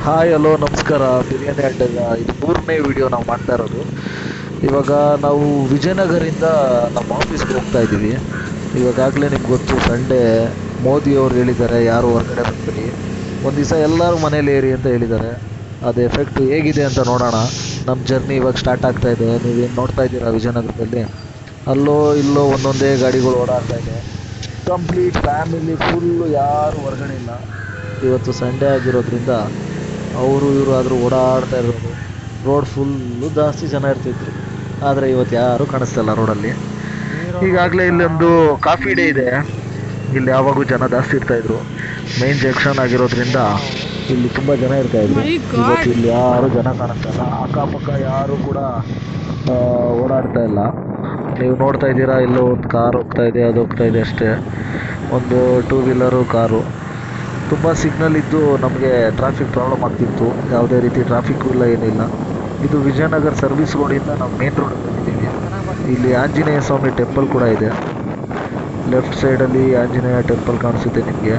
Hi hello ನಮಸ್ಕಾರ ಬಿರಿಯಾನಿ ಅಡ್ಡಗ ಇದು ಮೂರನೇ ವಿಡಿಯೋ ನಾವು ಮಾಡ್ತಾ ಇರೋದು ಇವಾಗ ನಾವು ವಿಜಯನಗರಿಂದ ನಮ್ಮ ಆಫೀಸ್ಗೆ ಹೋಗ್ತಾ ಇದ್ದೀವಿ ಇವಾಗಲೇ ನಿಮ್ಗೆ ಗೊತ್ತು ಸಂಡೇ ಮೋದಿ ಅವರು ಹೇಳಿದ್ದಾರೆ ಯಾರು ಹೊರಗಡೆ ಬರ್ತೀರಿ ಒಂದು ದಿವಸ ಎಲ್ಲರೂ ಮನೇಲಿ ಏರಿ ಅಂತ ಹೇಳಿದ್ದಾರೆ ಅದು ಎಫೆಕ್ಟ್ ಹೇಗಿದೆ ಅಂತ ನೋಡೋಣ ನಮ್ಮ ಜರ್ನಿ ಇವಾಗ ಸ್ಟಾರ್ಟ್ ಆಗ್ತಾ ಇದೆ ನೀವೇನು ನೋಡ್ತಾ ಇದ್ದೀರಾ ವಿಜಯನಗರದಲ್ಲಿ ಅಲ್ಲೋ ಇಲ್ಲೋ ಒಂದೊಂದೇ ಗಾಡಿಗಳು ಓಡಾಡ್ತಾ ಇದೆ ಕಂಪ್ಲೀಟ್ ಫ್ಯಾಮಿಲಿ ಫುಲ್ಲು ಯಾರು ಹೊರಗಡೆ ಇಲ್ಲ ಇವತ್ತು ಸಂಡೇ ಆಗಿರೋದ್ರಿಂದ ಅವರು ಇವರು ಆದರೂ ಓಡಾಡ್ತಾ ಇರೋದು ರೋಡ್ ಫುಲ್ಲು ಜಾಸ್ತಿ ಜನ ಇರ್ತಿದ್ರು ಆದರೆ ಇವತ್ತು ಯಾರೂ ಕಾಣಿಸ್ತಿಲ್ಲ ರೋಡಲ್ಲಿ ಈಗಾಗಲೇ ಇಲ್ಲೊಂದು ಕಾಫಿ ಡೇ ಇದೆ ಇಲ್ಲಿ ಯಾವಾಗೂ ಜನ ಜಾಸ್ತಿ ಇರ್ತಾ ಇದ್ರು ಮೇನ್ ಜಂಕ್ಷನ್ ಆಗಿರೋದ್ರಿಂದ ಇಲ್ಲಿ ತುಂಬ ಜನ ಇರ್ತಾ ಇದ್ರು My God. ಇವತ್ತು ಇಲ್ಲಿ ಯಾರು ಜನ ಕಾಣಿಸ್ತಾ ಇಲ್ಲ ಅಕ್ಕಪಕ್ಕ ಯಾರು ಕೂಡ ಆ, ಓಡಾಡ್ತಾ ಇಲ್ಲ ನೀವು ನೋಡ್ತಾ ಇದ್ದೀರಾ ಎಲ್ಲೋ ಒಂದು ಕಾರ್ ಹೋಗ್ತಾ ಇದೆ ಅದು ಹೋಗ್ತಾ ಇದೆ ಅಷ್ಟೇ ಒಂದು ಟೂ ವೀಲರು ಕಾರು ತುಂಬ ಸಿಗ್ನಲ್ ಇದ್ದು ನಮಗೆ ಟ್ರಾಫಿಕ್ ಪ್ರಾಬ್ಲಮ್ ಆಗ್ತಿತ್ತು ಯಾವುದೇ ರೀತಿ ಟ್ರಾಫಿಕ್ಕು ಇಲ್ಲ ಏನಿಲ್ಲ ಇದು ವಿಜಯನಗರ ಸರ್ವಿಸ್ ರೋಡಿಂದ ನಾವು ಮೇನ್ ರೋಡ್ ಬಂದಿದ್ದೀವಿ ಇಲ್ಲಿ ಆಂಜನೇಯ ಸ್ವಾಮಿ ಟೆಂಪಲ್ ಕೂಡ ಇದೆ ಲೆಫ್ಟ್ ಸೈಡಲ್ಲಿ ಆಂಜನೇಯ ಟೆಂಪಲ್ ಕಾಣಿಸುತ್ತೆ ನಿಮಗೆ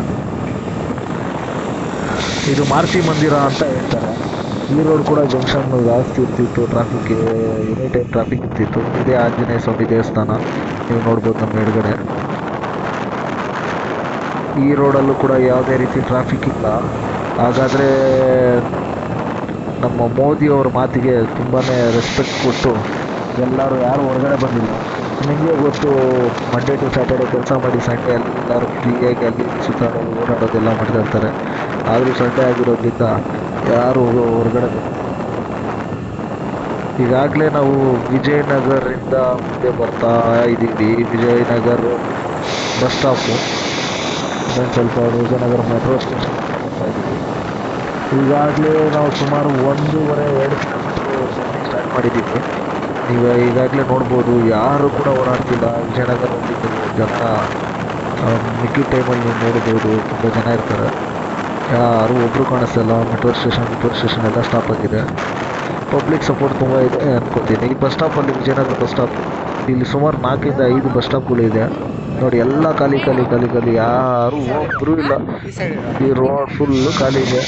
ಇದು ಮಾರುತಿ ಮಂದಿರ ಅಂತ ಹೇಳ್ತಾರೆ ಈ ರೋಡ್ ಕೂಡ ಜಂಕ್ಷನ್ ಜಾಸ್ತಿ ಇರ್ತಿತ್ತು ಟ್ರಾಫಿಕ್ ಎನಿ ಟೈಮ್ ಟ್ರಾಫಿಕ್ ಇರ್ತಿತ್ತು ಇದೇ ಆಂಜನೇಯ ಸ್ವಾಮಿ ದೇವಸ್ಥಾನ ನೀವು ನೋಡ್ಬೋದು ನಮ್ಮ ಎಡಗಡೆ ಈ ರೋಡಲ್ಲೂ ಕೂಡ ಯಾವುದೇ ರೀತಿ ಟ್ರಾಫಿಕ್ ಇಲ್ಲ ಹಾಗಾದರೆ ನಮ್ಮ ಮೋದಿ ಅವ್ರ ಮಾತಿಗೆ ತುಂಬಾ ರೆಸ್ಪೆಕ್ಟ್ ಕೊಟ್ಟು ಎಲ್ಲರೂ ಯಾರು ಹೊರಗಡೆ ಬಂದಿಲ್ಲ ನಿಮಗೆ ಗೊತ್ತು ಮಂಡೇ ಟು ಸ್ಯಾಟರ್ಡೆ ಕೆಲಸ ಮಾಡಿ ಸಂಡೇ ಅಲ್ಲಿ ಎಲ್ಲರೂ ಫ್ರೀಯಾಗಿ ಅಲ್ಲಿ ಇಲ್ಲಿ ಸುತ್ತಾಡೋದು ಓಡಾಡೋದೆಲ್ಲ ಮಾಡ್ತಾ ಇರ್ತಾರೆ ಆದರೂ ಸಂಡೇ ಆಗಿರೋದ್ರಿಂದ ಯಾರು ಹೊರಗಡೆ ಬಂದಿಲ್ಲ ಈಗಾಗಲೇ ನಾವು ವಿಜಯನಗರದಿಂದ ಮುಂದೆ ಬರ್ತಾ ಇದ್ದೀವಿ ವಿಜಯನಗರ ಬಸ್ ಸ್ಟಾಪು ಇನ್ನೊಂದು ಸ್ವಲ್ಪ ವಿಜಯನಗರ ಮೆಟ್ರೋ ಸ್ಟೇಷನ್ ಬರ್ತಾ ಇದ್ದೀವಿ ಈಗಾಗಲೇ ನಾವು ಸುಮಾರು ಒಂದೂವರೆ ಎರಡು ಕಿಲೋಮೀಟ್ರ್ ಜರ್ನಿ ಸ್ಟಾರ್ಟ್ ಮಾಡಿದ್ದೀವಿ ನೀವು ಈಗಾಗಲೇ ನೋಡ್ಬೋದು ಯಾರು ಕೂಡ ಓಡಾಡ್ತಿಲ್ಲ ವಿಜಯನಗರದಲ್ಲಿ ಜನ ಆ, ಮಿಕ್ಕಿದ ಟೈಮಲ್ಲಿ ನೀವು ನೋಡ್ಬೋದು ತುಂಬ ಜನ ಇರ್ತಾರೆ ಯಾರು ಒಬ್ಬರು ಕಾಣಿಸ್ತಿಲ್ಲ ಮೆಟ್ರೋ ಸ್ಟೇಷನ್ ಮೆಟ್ರೋ ಸ್ಟೇಷನ್ ಎಲ್ಲ ಸ್ಟಾಪ್ ಆಗಿದೆ ಪಬ್ಲಿಕ್ ಸಪೋರ್ಟ್ ತುಂಬ ಇದೆ ಅನ್ಕೋತೀನಿ ಈ ಬಸ್ ಸ್ಟಾಪಲ್ಲಿ ವಿಜಯನಗರ ಬಸ್ ಸ್ಟಾಪ್ ಇಲ್ಲಿ ಸುಮಾರು ನಾಲ್ಕರಿಂದ ಐದು ಬಸ್ ಸ್ಟಾಪ್ಗಳು ಇದೆ ನೋಡಿ ಎಲ್ಲ ಖಾಲಿ ಖಾಲಿ ಖಾಲಿ ಖಾಲಿ ಯಾರು ಒಬ್ಬರು ಇಲ್ಲ ಈ ರೋಡ್ ಫುಲ್ಲು ಖಾಲಿ ಇದೆ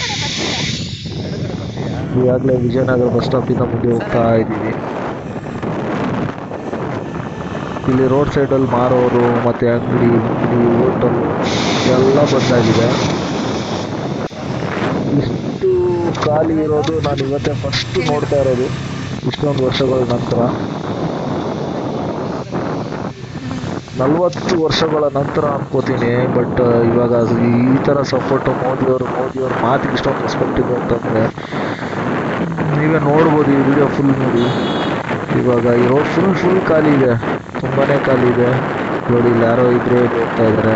ಈಗಾಗಲೇ ವಿಜಯನಗರ ಬಸ್ ಸ್ಟಾಪಿಂದ ಮುಂದೆ ಹೋಗ್ತಾ ಇದ್ದೀವಿ ಇಲ್ಲಿ ರೋಡ್ ಸೈಡಲ್ಲಿ ಮಾರೋರು ಮತ್ತು ಅಂಗಡಿ ಅಂಗಡಿ ಹೋಟೆಲ್ ಎಲ್ಲ ಬಂದಾಗಿದೆ ಇಷ್ಟು ಖಾಲಿ ಇರೋದು ನಾನು ಇವತ್ತೇ ಫಸ್ಟ್ ನೋಡ್ತಾ ಇರೋದು ಇಷ್ಟೊಂದು ವರ್ಷಗಳ ನಂತರ ನಲವತ್ತು ವರ್ಷಗಳ ನಂತರ ಅನ್ಕೋತೀನಿ ಬಟ್ ಇವಾಗ ಅದು ಈ ಥರ ಸಪೋರ್ಟು ಮೋದಿಯವರು ಮೋದಿಯವ್ರ ಮಾತಿಗೆ ಇಷ್ಟೊಂದು ರೆಸ್ಪೆಕ್ಟ್ ಇದೆ ಅಂತಂದರೆ ನೀವೇ ನೋಡ್ಬೋದು ಈ ವಿಡಿಯೋ ಫುಲ್ ನೋಡಿ ಇವಾಗ ಈ ರೋಡ್ ಫುಲ್ ಫುಲ್ ಖಾಲಿ ಇದೆ ತುಂಬಾ ಖಾಲಿ ಇದೆ ನೋಡಿ ಇಲ್ಲಿ ಯಾರೋ ಇಬ್ಬರೇ ಹೋಗ್ತಾ ಇದ್ದಾರೆ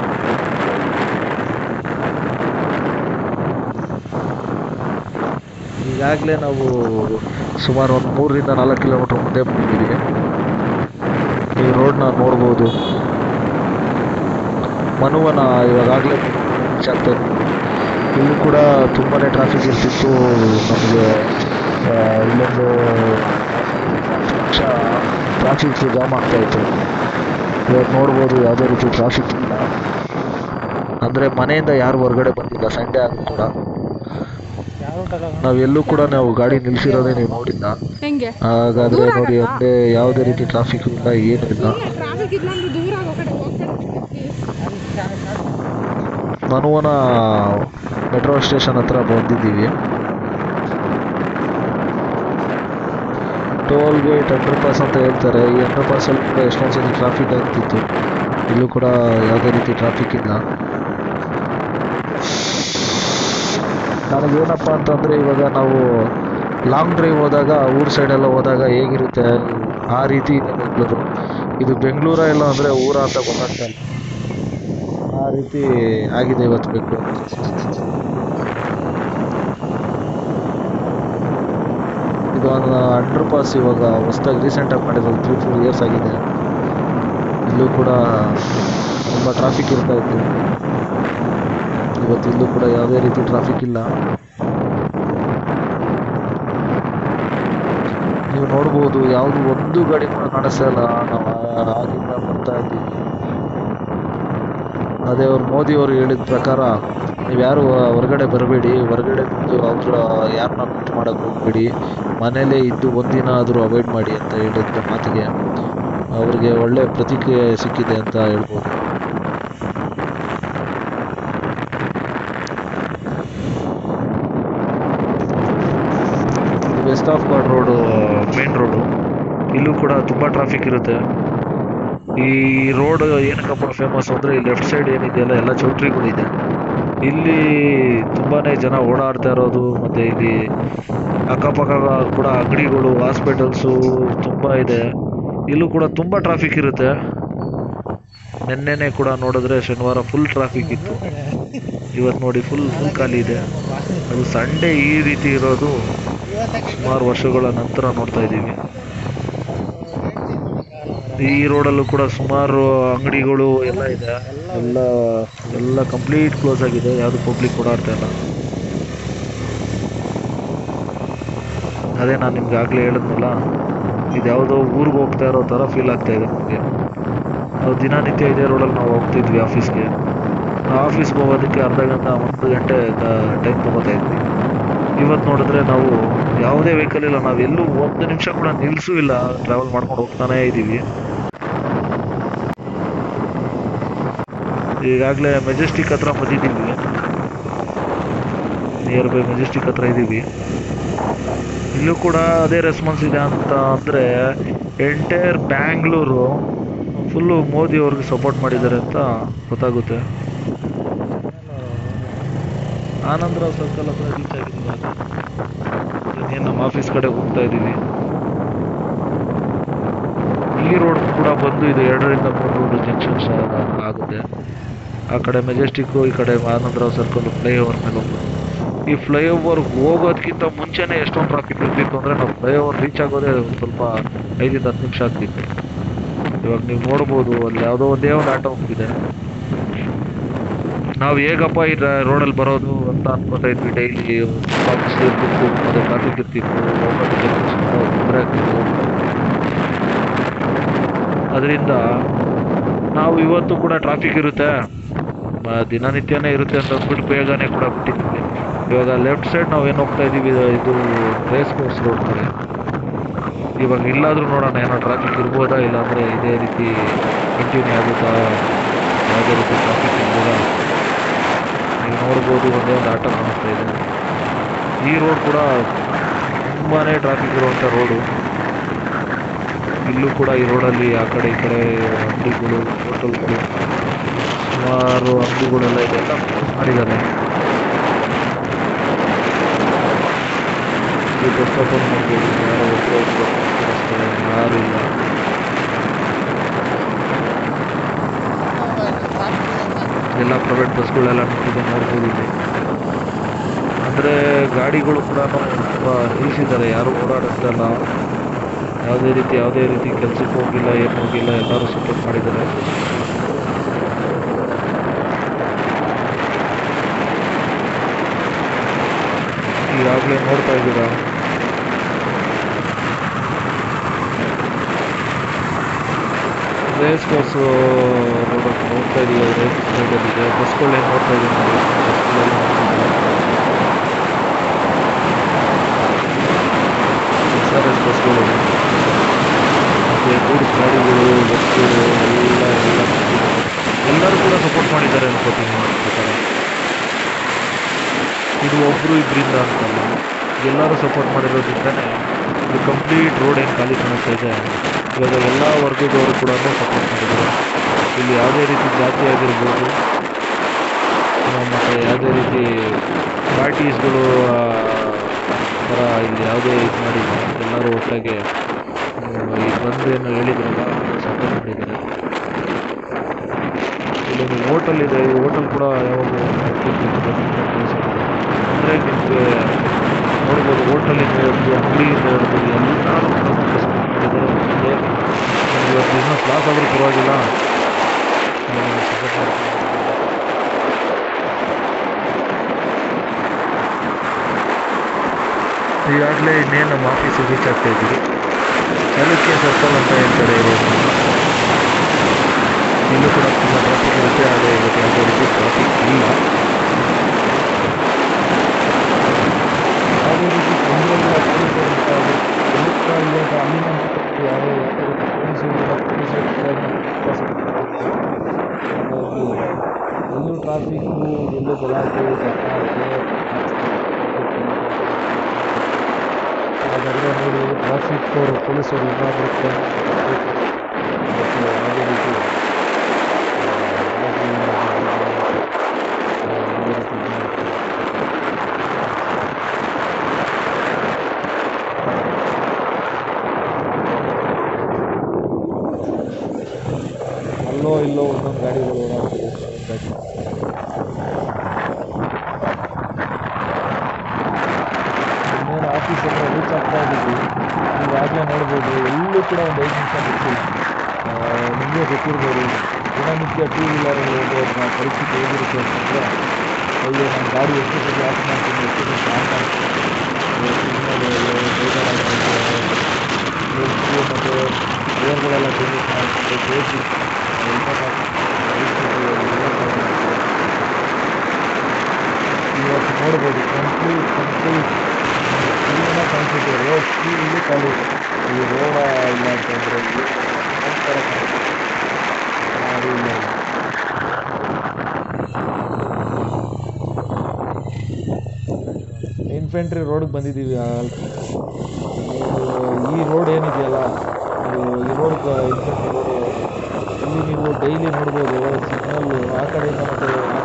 ಈಗಾಗಲೇ ನಾವು ಸುಮಾರು ಒಂದು ಮೂರರಿಂದ ನಾಲ್ಕು ಕಿಲೋಮೀಟ್ರ್ ಮುಂದೆ ಬಂದಿದ್ದೀವಿ ಈ ರೋಡ್ನ ನೋಡ್ಬೋದು ಮನುವನ ಇವಾಗಲೇ ರೀಚ್ ಆಗ್ತಾ ಇದ್ದೀವಿ ಇಲ್ಲಿ ಕೂಡ ತುಂಬಾ ಟ್ರಾಫಿಕ್ ಇರ್ತಿತ್ತು ನಮಗೆ ಆ, ಇಲ್ಲೊಂದು ನಿಮಿಷ ಟ್ರಾಫಿಕ್ ಜಾಮ್ ಆಗ್ತಾ ಇತ್ತು ಇವಾಗ ನೋಡ್ಬೋದು ಯಾವುದೇ ರೀತಿ ಟ್ರಾಫಿಕ್ ಇಲ್ಲ ಅಂದರೆ ಮನೆಯಿಂದ ಯಾರು ಹೊರಗಡೆ ಬಂದಿಲ್ಲ ಸಂಡೇ ಆದರೂ ಕೂಡ ನಾವೆಲ್ಲೂ ಕೂಡ ನಾವು ಗಾಡಿ ನಿಲ್ಸಿರೋದೇ ನೀವು ನೋಡಿಲ್ಲ ಹೆಂಗೆ ಹಾಗಾದ್ರೆ ದೂರ ನೋಡಿ ಆಗಲ್ವಾ? ಒಂದೇ ಯಾವುದೇ ರೀತಿ ಟ್ರಾಫಿಕ್ ಇಲ್ಲ ಏನೂ ಇಲ್ಲ ಟ್ರಾಫಿಕ್ ಇಲ್ಲ ಅಂದ್ರೆ ದೂರ ಆಗೋ ಕಡೆ ಹೋಗ್ಬೇಡ ಮನುವನ ಮೆಟ್ರೋ ಸ್ಟೇಷನ್ ಹತ್ರ ಬಂದಿದ್ದೀವಿ ಟೋಲ್ ಗೇಟ್ ಅಂಡರ್ ಪಾಸ್ ಅಂತ ಹೇಳ್ತಾರೆ ಈ ಅಂಡರ್ ಪಾಸಲ್ಲಿ ಕೂಡ ಎಷ್ಟೊಂದು ಸಲ ಟ್ರಾಫಿಕ್ ಆಗ್ತಿತ್ತು ಇಲ್ಲೂ ಕೂಡ ಯಾವುದೇ ರೀತಿ ಟ್ರಾಫಿಕ್ ಇಲ್ಲ ನನಗೇನಪ್ಪ ಅಂತಂದರೆ ಇವಾಗ ನಾವು ಲಾಂಗ್ ಡ್ರೈವ್ ಹೋದಾಗ ಊರ್ ಸೈಡೆಲ್ಲ ಹೋದಾಗ ಹೇಗಿರುತ್ತೆ ಆ ರೀತಿ ಇದೆ ಬೆಂಗಳೂರು ಇದು ಬೆಂಗಳೂರ ಇಲ್ಲ ಅಂದರೆ ಊರ ಅಂತ ಗೊತ್ತಾಗ್ತಾ ಇಲ್ಲ ಆ ರೀತಿ ಆಗಿದೆ ಇವತ್ತು ಬೆಂಗಳೂರು ಇದು ಒಂದು ಅಂಡರ್ ಪಾಸ್ ಇವಾಗ ಹೊಸದಾಗಿ ರೀಸೆಂಟಾಗಿ ಮಾಡಿರೋದು ತ್ರೀ ಫೋರ್ ಇಯರ್ಸ್ ಆಗಿದೆ ಇಲ್ಲೂ ಕೂಡ ತುಂಬ ಟ್ರಾಫಿಕ್ ಇರ್ತಾ ಇತ್ತು ಇವತ್ತು ಇಲ್ಲೂ ಕೂಡ ಯಾವುದೇ ರೀತಿ ಟ್ರಾಫಿಕ್ ಇಲ್ಲ ನೀವು ನೋಡ್ಬೋದು ಯಾವುದು ಒಂದು ಗಾಡಿ ಕೂಡ ಕಾಣಿಸ್ತಾ ಇಲ್ಲ ನಾವು ಆಗಿಂದ ಬರ್ತಾ ಇದ್ದೀವಿ ಅದೇ ಅವ್ರು ಮೋದಿ ಅವರು ಹೇಳಿದ ಪ್ರಕಾರ ನೀವು ಯಾರು ಹೊರಗಡೆ ಬರಬೇಡಿ ಹೊರಗಡೆ ಬಂದು ಅವ್ರ ಯಾರನ್ನ ಮೀಟ್ ಮಾಡೋಕ್ಕೆ ಹೋಗ್ಬೇಡಿ ಮನೇಲೇ ಇದ್ದು ಒಂದಿನ ಆದರೂ ಅವಾಯ್ಡ್ ಮಾಡಿ ಅಂತ ಹೇಳಿದ ಮಾತಿಗೆ ಅವ್ರಿಗೆ ಒಳ್ಳೆ ಪ್ರತಿಕ್ರಿಯೆ ಸಿಕ್ಕಿದೆ ಅಂತ ಹೇಳ್ಬೋದು ವೆಸ್ಟ್ ಆಫ್ ಗಾಡ್ ರೋಡು ಮೇನ್ ರೋಡು ಇಲ್ಲೂ ಕೂಡ ತುಂಬ ಟ್ರಾಫಿಕ್ ಇರುತ್ತೆ ಈ ರೋಡ್ ಏನಕ್ಕಪ್ಪ ಫೇಮಸ್ ಅಂದರೆ ಈ ಲೆಫ್ಟ್ ಸೈಡ್ ಏನಿದೆಯಲ್ಲ ಎಲ್ಲ ಚೌಟ್ರಿಗಳಿದೆ ಇಲ್ಲಿ ತುಂಬಾ ಜನ ಓಡಾಡ್ತಾ ಇರೋದು ಮತ್ತು ಇಲ್ಲಿ ಅಕ್ಕಪಕ್ಕ ಕೂಡ ಅಂಗಡಿಗಳು ಹಾಸ್ಪಿಟಲ್ಸು ತುಂಬ ಇದೆ ಇಲ್ಲೂ ಕೂಡ ತುಂಬ ಟ್ರಾಫಿಕ್ ಇರುತ್ತೆ ನಿನ್ನೆನೆ ಕೂಡ ನೋಡಿದ್ರೆ ಶನಿವಾರ ಫುಲ್ ಟ್ರಾಫಿಕ್ ಇತ್ತು ಇವತ್ತು ನೋಡಿ ಫುಲ್ ಫುಲ್ ಖಾಲಿ ಇದೆ ಅದು ಸಂಡೇ ಈ ರೀತಿ ಇರೋದು ಸುಮಾರು ವರ್ಷಗಳ ನಂತರ ನೋಡ್ತಾ ಇದ್ದೀವಿ ಈ ರೋಡಲ್ಲೂ ಕೂಡ ಸುಮಾರು ಅಂಗಡಿಗಳು ಎಲ್ಲ ಇದೆ ಎಲ್ಲ ಎಲ್ಲ ಕಂಪ್ಲೀಟ್ ಕ್ಲೋಸ್ ಆಗಿದೆ ಯಾವುದು ಪಬ್ಲಿಕ್ ಓಡಾಡ್ತಾ ಇಲ್ಲ ಅದೇ ನಾನು ನಿಮ್ಗೆ ಆಗಲೇ ಹೇಳಿದ್ನಲ್ಲ ಇದು ಯಾವುದೋ ಊರಿಗೆ ಹೋಗ್ತಾ ಇರೋ ಥರ ಫೀಲ್ ಆಗ್ತಾ ಇದೆ ನಮಗೆ ನಾವು ದಿನನಿತ್ಯ ಇದೇ ರೋಡಲ್ಲಿ ನಾವು ಹೋಗ್ತಿದ್ವಿ ಆಫೀಸ್ಗೆ ಆಫೀಸ್ಗೆ ಹೋಗೋದಕ್ಕೆ ಅರ್ಧ ಗಂಟೆ ಒಂದು ಗಂಟೆ ಟೈಮ್ ತೊಗೋತಾ ಇದ್ವಿ ಇವತ್ತು ನೋಡಿದ್ರೆ ನಾವು ಯಾವುದೇ ವೆಹಿಕಲ್ ಇಲ್ಲ ನಾವು ಎಲ್ಲೂ ಒಂದು ನಿಮಿಷ ಕೂಡ ನಿಲ್ಲಿಸೂ ಇಲ್ಲ ಟ್ರಾವೆಲ್ ಮಾಡ್ಕೊಂಡು ಹೋಗ್ತಾನೇ ಇದ್ದೀವಿ ಈಗಾಗಲೇ ಮೆಜೆಸ್ಟಿಕ್ ಹತ್ರ ಬಂದಿದ್ದೀವಿ ನಿಯರ್ ಬೈ ಮೆಜೆಸ್ಟಿಕ್ ಹತ್ರ ಇದ್ದೀವಿ ಇಲ್ಲೂ ಕೂಡ ಅದೇ ರೆಸ್ಪಾನ್ಸ್ ಇದೆ ಅಂತ ಅಂದರೆ ಎಂಟೈರ್ ಬ್ಯಾಂಗ್ಳೂರು ಫುಲ್ಲು ಮೋದಿ ಅವ್ರಿಗೆ ಸಪೋರ್ಟ್ ಮಾಡಿದ್ದಾರೆ ಅಂತ ಗೊತ್ತಾಗುತ್ತೆ ಆನಂದರಾವ್ ಸರ್ಕಲ್ ಹತ್ರ ರೀಚ್ ಆಗಿದ್ದೀವಿ ಇನ್ನೇನು ನಮ್ಮ ಆಫೀಸ್ ಕಡೆ ಹೋಗ್ತಾ ಇದ್ದೀವಿ ಈ ರೋಡ್ ಕೂಡ ಬಂದು ಇದು ಎರಡರಿಂದ ಮೂರು ರೋಡ್ ಜಂಕ್ಷನ್ಸ್ ಆಗುತ್ತೆ ಆ ಕಡೆ ಮೆಜೆಸ್ಟಿಕ್ಕು ಈ ಕಡೆ ಆನಂದರಾವ್ ಸರ್ಕಲ್ ಫ್ಲೈಓವರ್ ಮೇಲೆ ಹೋಗ್ಬೋದು ಈ ಫ್ಲೈಓವರ್ಗೆ ಹೋಗೋದಕ್ಕಿಂತ ಮುಂಚೆನೇ ಎಷ್ಟೊಂದು ಟ್ರಾಫಿಕ್ ಇರ್ತಿತ್ತು ಅಂದರೆ ನಾವು ಫ್ಲೈಓವರ್ ರೀಚ್ ಆಗೋದೇ ಒಂದು ಸ್ವಲ್ಪ ಐದಿಂದ ಹತ್ತು ನಿಮಿಷ ಆಗ್ತಿತ್ತು ಇವಾಗ ನೀವು ನೋಡ್ಬೋದು ಅಲ್ಲಿ ಯಾವುದೋ ಒಂದೇ ಒಂದು ಆಟೋ ಹೋಗ್ತಿದೆ ನಾವು ಹೇಗಪ್ಪ ಈ ರೋಡಲ್ಲಿ ಬರೋದು ಅಂತ ಅನ್ಕೋತಾ ಇದ್ವಿ ಡೈಲಿ ಬಿಸಿಲು ಇರ್ತಿತ್ತು ಮತ್ತು ಟ್ರಾಫಿಕ್ ಇರ್ತಿತ್ತು ಹೋಗೋದಕ್ಕೆ ತುಂಬ ತೊಂದರೆ ಆಗ್ತಿತ್ತು ಅದರಿಂದ ನಾವು ಇವತ್ತು ಕೂಡ ಟ್ರಾಫಿಕ್ ಇರುತ್ತೆ ಮ- ದಿನನಿತ್ಯನೇ ಇರುತ್ತೆ ಅಂತ ಅಂದ್ಬಿಟ್ಟು ಬೇಗನೆ ಕೂಡ ಬಿಟ್ಟಿದ್ದೀವಿ ಇವಾಗ ಲೆಫ್ಟ್ ಸೈಡ್ ನಾವು ಏನು ಹೋಗ್ತಾ ಇದ್ದೀವಿ ಇದು ರೇಸ್ ಕೋರ್ಸ್ ರೋಡ್ ಕಡೆ ಇವಾಗ ಇಲ್ಲಾದ್ರೂ ನೋಡೋಣ ಏನೋ ಟ್ರಾಫಿಕ್ ಇರ್ಬೋದಾ ಇಲ್ಲಾಂದರೆ ಇದೇ ರೀತಿ ಕಂಟಿನ್ಯೂ ಆಗುತ್ತಾ ಯಾವುದೇ ರೀತಿ ಟ್ರಾಫಿಕ್ ಇರ್ಬೋದಾ ನೀವು ನೋಡ್ಬೋದು ಒಂದೇ ಒಂದು ಆಟೋ ಕಾಣಿಸ್ತಾ ಇದೆ ಈ ರೋಡ್ ಕೂಡ ತುಂಬಾ ಟ್ರಾಫಿಕ್ ಇರುವಂಥ ರೋಡು ಇಲ್ಲೂ ಕೂಡ ಈ ರೋಡಲ್ಲಿ ಆ ಕಡೆ ಈ ಕಡೆ ಅಂಗಡಿಗಳು ಹೋಟೆಲ್ಗಳು ಸುಮಾರು ಅಂಗಡಿಗಳೆಲ್ಲ ಇದೆಲ್ಲ ಕ್ಲೋಸ್ ಮಾಡಿದ್ದಾರೆ ಈ ಬಸ್ ಸ್ಟಾಪಲ್ಲಿ ನೋಡ್ಬೋದು ಯಾರೋ ಒಬ್ಬರು ಹೋಗ್ತಾರೆ ಯಾರು ಇಲ್ಲ ಎಲ್ಲ ಪ್ರೈವೇಟ್ ಬಸ್ಗಳೆಲ್ಲ ನಿಂತಿದೆ ನೋಡ್ಬೋದು ಇಲ್ಲಿ ಅಂದರೆ ಗಾಡಿಗಳು ಕೂಡ ತುಂಬ ನಿಲ್ಲಿಸಿದ್ದಾರೆ ಯಾರು ಓಡಾಡಿಸ್ದಲ್ಲ ಯಾವುದೇ ರೀತಿ ಯಾವುದೇ ರೀತಿ ಕೆಲಸಕ್ಕೆ ಹೋಗಿಲ್ಲ ಏನು ಹೋಗಿಲ್ಲ ಎಲ್ಲರೂ ಸಪೋರ್ಟ್ ಮಾಡಿದ್ದಾರೆ ಈಗಾಗಲೇ ನೋಡ್ತಾ ಇದ್ದೀರಾ ರೇಸ್ ಕೋರ್ಸ್ ರೋಡ್ ನೋಡ್ತಾ ಇದ್ದೀವಿ ರೈಟ್ ಸೈಡಲ್ಲಿದೆ ಬಸ್ಗಳು ಏನು ನೋಡ್ತಾ ಇದ್ದೀವಿ ನಾವು ಬಸ್ಗಳೆಲ್ಲ ಎಸ್ ಆರ್ ಎಸ್ ಬಸ್ಗಳು ಮತ್ತು ಗೂಡ್ಸ್ ಗಾಡಿಗಳು ಬಸ್ಗಳು ಎಲ್ಲ ಎಲ್ಲ ಎಲ್ಲರೂ ಕೂಡ ಸಪೋರ್ಟ್ ಮಾಡಿದ್ದಾರೆ ಅನ್ಕೋತೀನಿ ನನ್ನ ಪ್ರಕಾರ ಇದು ಒಬ್ಬರು ಇಬ್ಬರಿಂದ ಅಂತಲ್ಲ ಎಲ್ಲರೂ ಸಪೋರ್ಟ್ ಮಾಡಿರೋದ್ರಿಂದನೇ ಇದು ಕಂಪ್ಲೀಟ್ ರೋಡ್ ಏನು ಖಾಲಿ ಕಾಣಿಸ್ತಾ ಇದೆ ಇವಾಗ ಎಲ್ಲ ವರ್ಗದವರು ಕೂಡ ಸಪೋರ್ಟ್ ಮಾಡಿದ್ದಾರೆ ಇಲ್ಲಿ ಯಾವುದೇ ರೀತಿ ಜಾತಿ ಆಗಿರ್ಬೋದು ಮತ್ತು ಯಾವುದೇ ರೀತಿ ಪಾರ್ಟೀಸ್ಗಳು ಥರ ಇಲ್ಲಿ ಯಾವುದೇ ಇದು ಮಾಡಿಲ್ಲ ಎಲ್ಲರೂ ಒಟ್ಟಾಗೆ ಈ ಬಂದೇನು ಹೇಳಿದ್ರಲ್ಲ ಸಪೋರ್ಟ್ ಮಾಡಿದ್ದಾರೆ ಇಲ್ಲೊಂದು ಹೋಟೆಲ್ ಇದೆ ಈ ಹೋಟೆಲ್ ಕೂಡ ಯಾವಾಗ ಅಂದರೆ ನಿಮಗೆ ನೋಡ್ಬೋದು ಹೋಟೆಲಿಂದ ಹಿಡಿದು ಅಂಗಡಿಯಿಂದ ಹಿಡಿದು ಎಲ್ಲರೂ ಕೂಡ ಸಪೋರ್ಟ್ ಮಾಡಿದ್ದಾರೆ ಮತ್ತು ನಿಮ್ಗೆ ಬಿಸ್ನೆಸ್ ಲಾಸ್ ಆದರೂ ಪರವಾಗಿಲ್ಲ ಸಪೋರ್ಟ್ ಮಾಡ್ತಾರೆ ಈಗಾಗಲೇ ಇನ್ನೇನು ನಮ್ಮ ಆಫೀಸಿಗೆ ರೀಚ್ ಆಗ್ತಾ ಇದ್ದೀವಿ ಚಾಲುಕ್ಯ ಸರ್ಕಲ್ ಅಂತ ಹೇಳ್ತಾರೆ ಇರೋದು ಇಲ್ಲೂ ಕೂಡ ತುಂಬ ಟ್ರಾಫಿಕ್ ಇರುತ್ತೆ ಆದರೆ ಇವತ್ತು ಯಾವುದೇ ರೀತಿ ಟ್ರಾಫಿಕ್ ಇಲ್ಲ ಟ್ರಾಫಿಕ್ಕು ಎಲ್ಲೋ ಗಲಾಟೆ ಗಲಾಟೆ ಹಾಗಾದರೆ ನೋಡಿ ಟ್ರಾಫಿಕ್ ಅವರು ಪೊಲೀಸರು ಏನಾದರೂ ಯಾವುದೇ ರೀತಿ ಅಲ್ಲೋ ಇಲ್ಲೋ ಒಂದೊಂದು ಗಾಡಿಗಳು ಓಡಾಡ್ತಿದೆ ಒಂದೊಂದು ಗಾಡಿ ಇನ್ನೇನು ಆಫೀಸನ್ನು ರೀಚ್ ಆಗ್ತಾ ಇದ್ದೀವಿ ಈಗಾಗಲೇ ನೋಡ್ಬೋದು ಎಲ್ಲೂ ಕೂಡ ಒಂದು ಐದು ನಿಮಿಷ ಬಿಟ್ಟಿಲ್ಲ ನಿಮಗೆ ಗೊತ್ತಿರ್ಬೋದು ದಿನನಿತ್ಯ ಟೂ ವೀಲರಲ್ಲಿ ಹೋಗೋದ್ರ ಪರಿಸ್ಥಿತಿ ಹೇಗಿರುತ್ತೆ ಅಂತಂದರೆ ಅಯ್ಯೋ ನಾನು ಗಾಡಿ ಎಷ್ಟು ಸತಿ ಆಫ್ ಮಾಡ್ತೀನಿ ಎಷ್ಟು ಸತಿ ಆನ್ ಮಾಡ್ತೀನಿ ಸಿಗ್ನಲ್ ಬೇಜಾರಾಗುತ್ತೆ ಮತ್ತು ಏರ್ಗಳೆಲ್ಲ ಚೇಂಜಸ್ ಮಾಡ್ಕೊಂಡು ಬೇಸಿ ಇವತ್ತು ನೋಡ್ಬೋದು ಕಂಪ್ಲೀಟ್ ಕಂಪ್ಲೀಟ್ ಇಲ್ಲಿನ ಕಾಣಿಸುತ್ತೆ ರೋಡ್ ಇಲ್ಲಿ ಖಾಲಿ ಈ ರೋಡ ಇಲ್ಲ ಅಂತಂದರೆ ಒಂಥರ ಯಾರೂ ಇಲ್ಲ ಇನ್ಫೆಂಟ್ರಿ ರೋಡ್ಗೆ ಬಂದಿದ್ದೀವಿ ಆಲ್ರೆಡಿ ಈ ರೋಡ್ ಏನಿದೆಯಲ್ಲ ಇದು ಈ ರೋಡ್ ಇನ್ಫೆಂಟ್ರಿ ರೋಡು ಇಲ್ಲಿ ನೀವು ಡೈಲಿ ನೋಡ್ಬೋದು ಸಿಗ್ನಲ್ಲು ಆ ಕಡೆಯಿಂದ ಮತ್ತು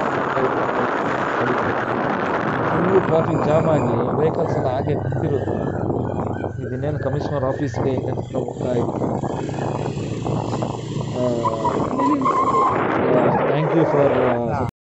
ಫುಲ್ಲು ಟ್ರಾಫಿಕ್ ಜಾಮ್ ಆಗಿ ವೆಹಿಕಲ್ಸ್ ಎಲ್ಲ ಹಾಗೆ ನಿಂತಿರುತ್ತೆ ಇದನ್ನೇನು ಕಮಿಷನರ್ ಆಫೀಸ್ಗೆ ಹಿಂಗೆ ಹೋಗ್ತಾ ಇದ್ದೀನಿ ಥ್ಯಾಂಕ್ ಯು ಫಾರ್